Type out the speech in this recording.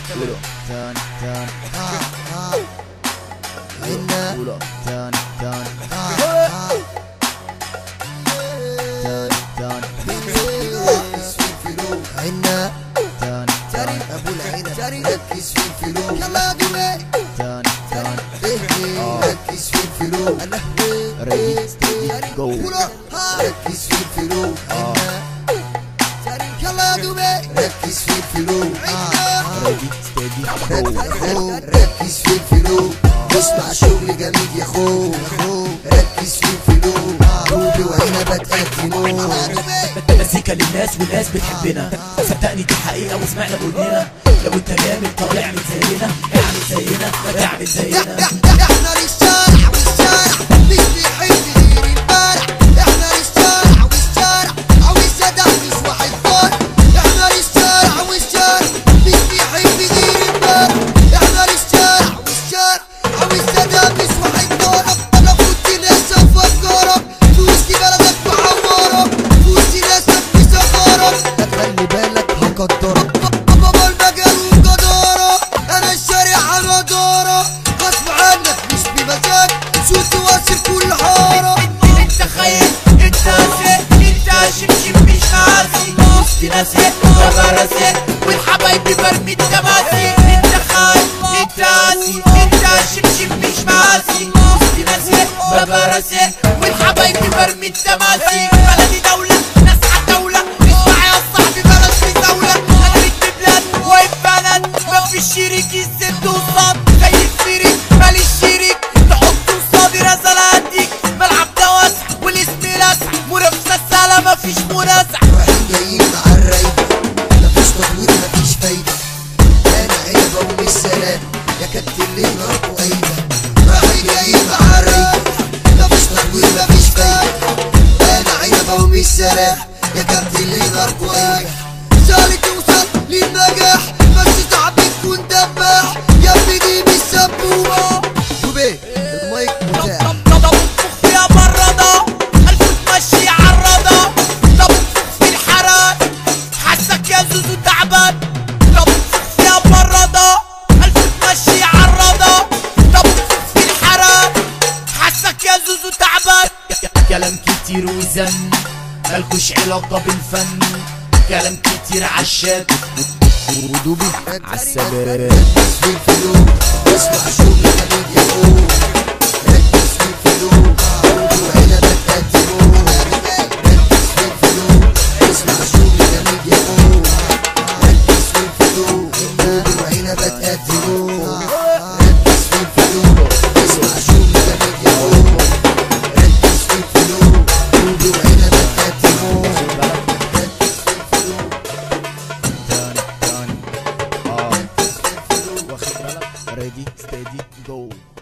uno, تان تان عنا uno. تان تان تان تان عنا تان جري تان ابو العين جري. ركز في الفلوس يلا يا دمي تان تان اهدي ركز في الفلوس ready steady go ركز في الفلوس يلا يا دمي ركز في الفلوس ready steady go ركز في الفلوس اسمع شغل جميل يا اخو ركز في الفلوس روبي وهنا بتقدموا مزيكا للناس والناس بتحبنا صدقني دي حقيقة وسمعنا بودننا لو انت جامد طب اعمل زينا اعمل زينا ما تعمل زينا احنا للشارع والشارع مش بيحب غير البارع احنا للشارع والشارع عاوز ده مش واحد فار احنا للشارع والشارع مش بيحب غير البارع احنا للشارع والشارع عاوز ده مش واحد فار انا كنت ناس افكرك في وسط بلدك بعورك في وسط ناسك بسفرك خلي بالك هقدرك بابا المجال وجدارة انا الشارع انا دارة غصب عنك مش بمزاج صوت واصل كل حارة انت خايف انت هاسي انت شمشم مش ناسي وسط ناسي بابا راسي والحبايب برمي التماسي انت خايف انت هاسي انت شمشم مش ماسي وسط ناسي بابا راسي والحبايب برمي التماسي بلدي دولة ناس عالدولة اسمع يا صاحبي بلد في دولة انا بنت بلاد واقف بلد ما في شريك يسد وصاد زي الفريق ماليش شريك تحط قصادي رزلة اديك ملعب ده واسع والاسم لاسع منافسة سهلة مفيش منازع رايحين جايين مع الرايدة مفيش تطوير مفيش فايدة انا عيبة ومش سلام يا كابتن اللي ناركوا عيبة رايحين جايين مع الرايدة مفيش تطوير مفيش فايدة انا عيبة ومش سلام يا كابتن اللي ناركوا عيبة سالي توصل للنجاح بس صعب تكون دباح يا ابني دي مش سبوبة دوبي المايك متاح طب انفخ فيها برادة الف تمشي عالرضا طب انفخ في الحرام حاسك يا زوزو تعبان طب انفخ فيها برادة الف تمشي عالرضا طب انفخ في الحرام حاسك يا زوزو تعبان كلام كتير وزن مالكوش علاقة بالفن كلام كتير عالشات ودوبي عالسلام ركز في الفلوس اسمع شغل جميل يا اخو ركز في الفلوس وهنا بتقدموا ركز في الفلوس اسمع شغل جميل يا اخو ركز في الفلوس وهنا بتقدموا ركز في الفلوس اسمع شغل جميل يا اخو ركز في الفلوس وهنا بتقدموا ركز في الفلوس تان تان اه واخد بالك ready steady go